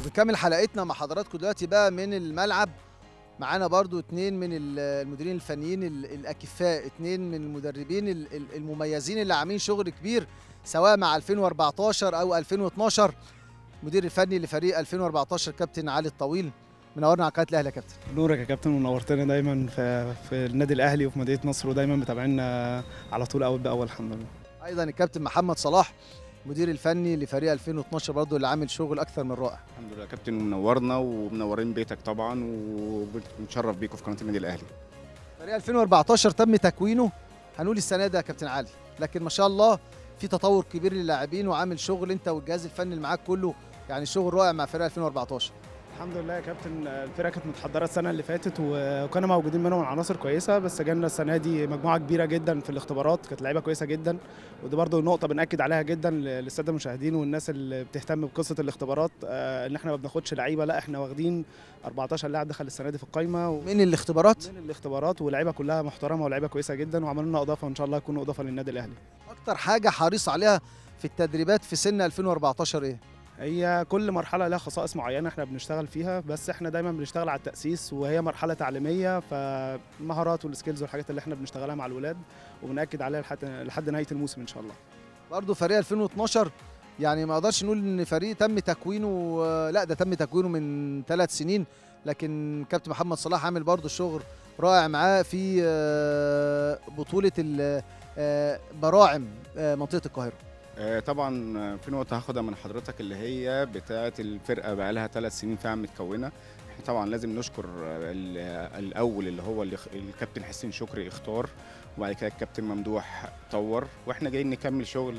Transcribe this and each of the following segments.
بنكمل حلقتنا مع حضراتكم دلوقتي بقى من الملعب معانا برضو اتنين من ال- المديرين الفنيين ال- الاكفاء اتنين من المدربين ال- ال- المميزين اللي عاملين شغل كبير سواء مع 2014 او 2012 المدير الفني لفريق 2014 كابتن علي الطويل منورنا على قناه الاهلي يا كابتن نورك يا كابتن ونورتنا دايما في, في النادي الاهلي وفي مدينه نصر ودايما متابعينا على طول اول باول الحمد لله ايضا الكابتن محمد صلاح المدير الفني لفريق 2012 برضو اللي عامل شغل اكثر من رائع الحمد لله يا كابتن منورنا ومنورين بيتك طبعا وبنتشرف بيكم في قناه النادي الاهلي فريق 2014 تم تكوينه هنقول السنه ده يا كابتن علي لكن ما شاء الله في تطور كبير للاعبين وعامل شغل انت والجهاز الفني اللي معاك كله يعني شغل رائع مع فريق 2014 الحمد لله يا كابتن الفرقه كانت متحضره السنه اللي فاتت وكانوا موجودين منهم عناصر كويسه بس جالنا السنه دي مجموعه كبيره جدا في الاختبارات كانت لعيبه كويسه جدا ودي برضو نقطه بناكد عليها جدا للساده المشاهدين والناس اللي بتهتم بقصه الاختبارات آه، ان احنا ما بناخدش لعيبه لا احنا واخدين 14 لاعب دخل السنه دي في القايمه و... من الاختبارات من الاختبارات واللعيبه كلها محترمه ولاعيبه كويسه جدا وعملوا لنا اضافه وان شاء الله يكونوا اضافه للنادي الاهلي اكتر حاجه حريص عليها في التدريبات في سن 2014 ايه هي كل مرحله لها خصائص معينه احنا بنشتغل فيها بس احنا دايما بنشتغل على التاسيس وهي مرحله تعليميه فالمهارات والسكيلز والحاجات اللي احنا بنشتغلها مع الولاد وبناكد عليها لحد لحد نهايه الموسم ان شاء الله برضو فريق 2012 يعني ما اقدرش نقول ان فريق تم تكوينه آه، لا ده تم تكوينه من ثلاث سنين لكن كابتن محمد صلاح عامل برضو شغل رائع معاه في آه، بطوله ال- آه، براعم آه، منطقه القاهره آه، طبعا آه، في نقطه هاخدها من حضرتك اللي هي بتاعه الفرقه بقى لها ثلاث سنين فعلا متكونه احنا طبعا لازم نشكر آه، ال- الاول اللي هو اللي خ- الكابتن حسين شكري اختار وبعد كده الكابتن ممدوح طور واحنا جايين نكمل شغل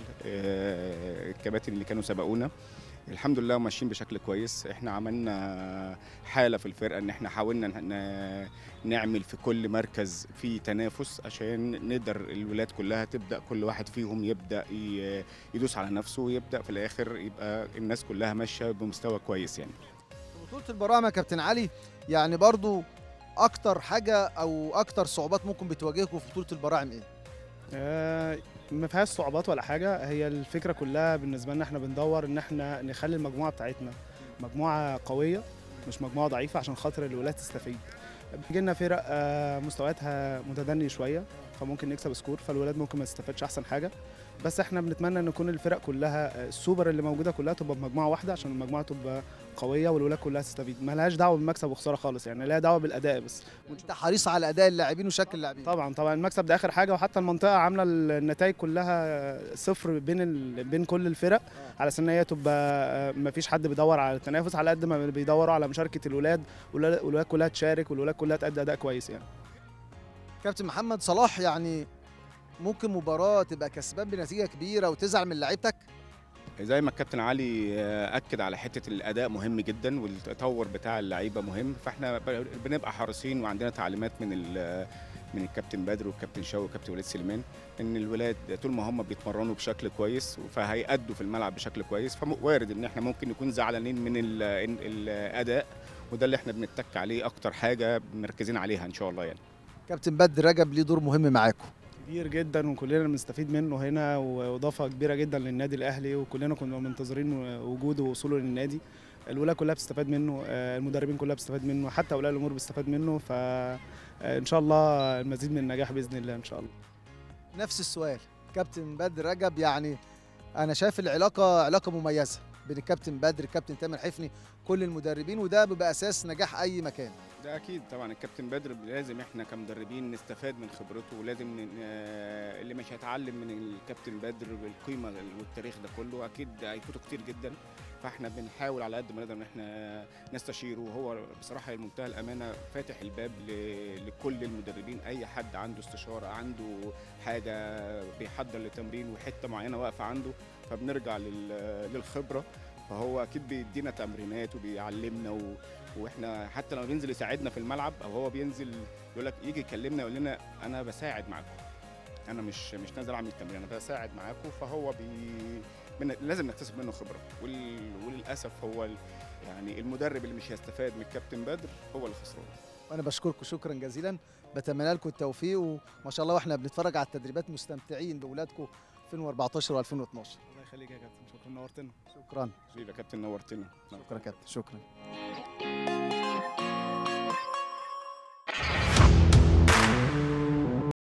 آه، الكباتن اللي كانوا سبقونا الحمد لله ماشيين بشكل كويس احنا عملنا حاله في الفرقه ان احنا حاولنا ن- نعمل في كل مركز في تنافس عشان نقدر الولاد كلها تبدا كل واحد فيهم يبدا ي- يدوس على نفسه ويبدا في الاخر يبقى الناس كلها ماشيه بمستوى كويس يعني بطوله البراعم يا كابتن علي يعني برضو اكتر حاجه او اكتر صعوبات ممكن بتواجهكم في بطوله البراعم ايه آه، ما فيهاش صعوبات ولا حاجه هي الفكره كلها بالنسبه لنا احنا بندور ان احنا نخلي المجموعه بتاعتنا مجموعه قويه مش مجموعه ضعيفه عشان خاطر الولاد تستفيد بيجي لنا فرق آه، مستوياتها متدني شويه فممكن نكسب سكور فالولاد ممكن ما تستفادش احسن حاجه بس احنا بنتمنى ان يكون الفرق كلها آه، السوبر اللي موجوده كلها تبقى بمجموعه واحده عشان المجموعه تبقى قويه والولاد كلها تستفيد ما لهاش دعوه بالمكسب وخساره خالص يعني لها دعوه بالاداء بس انت حريص على اداء اللاعبين وشكل اللاعبين طبعا طبعا المكسب ده اخر حاجه وحتى المنطقه عامله النتائج كلها صفر بين ال... بين كل الفرق على اساس ان هي تبقى ما فيش حد بيدور على التنافس على قد ما بيدوروا على مشاركه الولاد والولاد والولاد كلها تشارك والولاد كلها تأدي اداء كويس يعني كابتن محمد صلاح يعني ممكن مباراه تبقى كسبان بنتيجه كبيره وتزعل من لعيبتك زي ما الكابتن علي آه، اكد على حته الاداء مهم جدا والتطور بتاع اللعيبه مهم فاحنا ب- بنبقى حريصين وعندنا تعليمات من ال- من الكابتن بدر والكابتن شوقي والكابتن وليد سليمان ان الولاد طول ما هم بيتمرنوا بشكل كويس فهيأدوا في الملعب بشكل كويس فوارد ان احنا ممكن نكون زعلانين من ال- ال- الاداء وده اللي احنا بنتك عليه اكتر حاجه مركزين عليها ان شاء الله يعني كابتن بدر رجب ليه دور مهم معاكم كبير جدا وكلنا بنستفيد منه هنا واضافه كبيره جدا للنادي الاهلي وكلنا كنا منتظرين وجوده ووصوله للنادي الولايه كلها بتستفاد منه آه، المدربين كلها بتستفاد منه حتى اولياء الامور بيستفاد منه فان شاء الله المزيد من النجاح باذن الله ان شاء الله نفس السؤال كابتن بدر رجب يعني انا شايف العلاقه علاقه مميزه بين الكابتن بدر الكابتن تامر حفني كل المدربين وده بيبقى اساس نجاح اي مكان ده اكيد طبعا الكابتن بدر لازم احنا كمدربين نستفاد من خبرته ولازم ن- آه، اللي مش هيتعلم من الكابتن بدر بالقيمه والتاريخ ده كله اكيد هيفوته كتير جدا فاحنا بنحاول على قد ما نقدر ان احنا نستشيره وهو بصراحه بمنتهى الامانه فاتح الباب ل- لكل المدربين اي حد عنده استشاره عنده حاجه بيحضر لتمرين وحته معينه واقفه عنده فبنرجع لل- للخبره فهو اكيد بيدينا تمرينات وبيعلمنا و... واحنا حتى لما بينزل يساعدنا في الملعب او هو بينزل يقول لك يجي يكلمنا يقول لنا انا بساعد معاكم انا مش مش نازل اعمل تمرين انا بساعد معاكم فهو بي من لازم نكتسب منه خبره وال... وللاسف هو ال... يعني المدرب اللي مش هيستفاد من الكابتن بدر هو اللي خسران وانا بشكركم شكرا جزيلا بتمنى لكم التوفيق وما شاء الله واحنا بنتفرج على التدريبات مستمتعين باولادكم 2014 و2012 الله يخليك يا كابتن شكرا شكرا نورتنا شكرا حبيبي يا كابتن نورتنا شكرا كابتن شكرا